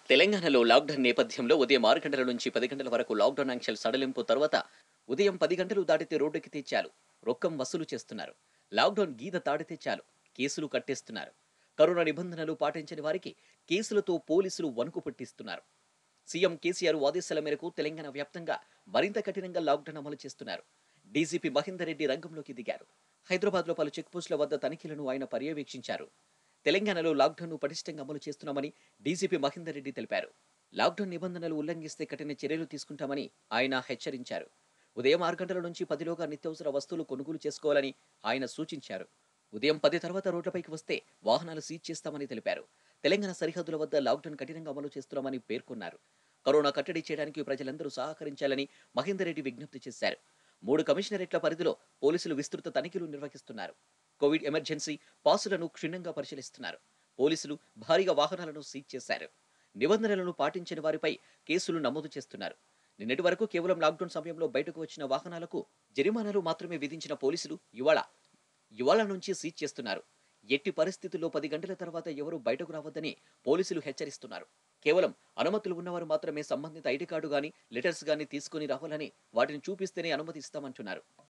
తెలంగాణలో లాక్డౌన్ నేపథ్యంలో ఉదయం ఆరు గంటల నుంచి పది గంటల వరకు లాక్డౌన్ ఆంక్షలు సడలింపు తర్వాత ఉదయం పది గంటలు దాటితే రోడ్డుకి చాలు రొక్కం వసూలు చేస్తున్నారు లాక్డౌన్ గీత తాడితే చాలు కేసులు కట్టేస్తున్నారు కరోనా నిబంధనలు పాటించని వారికి కేసులతో పోలీసులు వణుకు పుట్టిస్తున్నారు సీఎం కేసీఆర్ ఆదేశాల మేరకు తెలంగాణ వ్యాప్తంగా మరింత కఠినంగా లాక్డౌన్ అమలు చేస్తున్నారు డీజీపీ మహేందర్ రెడ్డి రంగంలోకి దిగారు హైదరాబాద్లో పలు చెక్పోస్టుల వద్ద తనిఖీలను ఆయన పర్యవేక్షించారు తెలంగాణలో లాక్డౌన్ను పటిష్టంగా అమలు చేస్తున్నామని డీజీపీ మహేందర్ రెడ్డి తెలిపారు లాక్డౌన్ నిబంధనలు ఉల్లంఘిస్తే కఠిన చర్యలు తీసుకుంటామని ఆయన హెచ్చరించారు ఉదయం ఆరు గంటల నుంచి పదిలోగా నిత్యావసర వస్తువులు కొనుగోలు చేసుకోవాలని ఆయన సూచించారు ఉదయం పది తర్వాత రోడ్లపైకి వస్తే వాహనాలు సీజ్ చేస్తామని తెలిపారు తెలంగాణ సరిహద్దుల వద్ద లాక్డౌన్ కఠినంగా అమలు చేస్తున్నామని పేర్కొన్నారు కరోనా కట్టడి చేయడానికి ప్రజలందరూ సహకరించాలని మహేందర్ రెడ్డి విజ్ఞప్తి చేశారు మూడు కమిషనరేట్ల పరిధిలో పోలీసులు విస్తృత తనిఖీలు నిర్వహిస్తున్నారు కోవిడ్ ఎమర్జెన్సీ పాసులను క్షుణ్ణంగా పరిశీలిస్తున్నారు పోలీసులు భారీగా వాహనాలను సీజ్ చేశారు నిబంధనలను పాటించని వారిపై కేసులు నమోదు చేస్తున్నారు నిన్నటి వరకు కేవలం లాక్డౌన్ సమయంలో బయటకు వచ్చిన వాహనాలకు జరిమానాలు మాత్రమే విధించిన పోలీసులు ఇవాళ ఇవాళ నుంచి సీజ్ చేస్తున్నారు ఎట్టి పరిస్థితుల్లో పది గంటల తర్వాత ఎవరు బయటకు రావద్దని పోలీసులు హెచ్చరిస్తున్నారు కేవలం అనుమతులు ఉన్నవారు మాత్రమే సంబంధిత ఐడి కార్డు గాని లెటర్స్ గాని తీసుకుని రావాలని వాటిని చూపిస్తేనే అనుమతి ఇస్తామంటున్నారు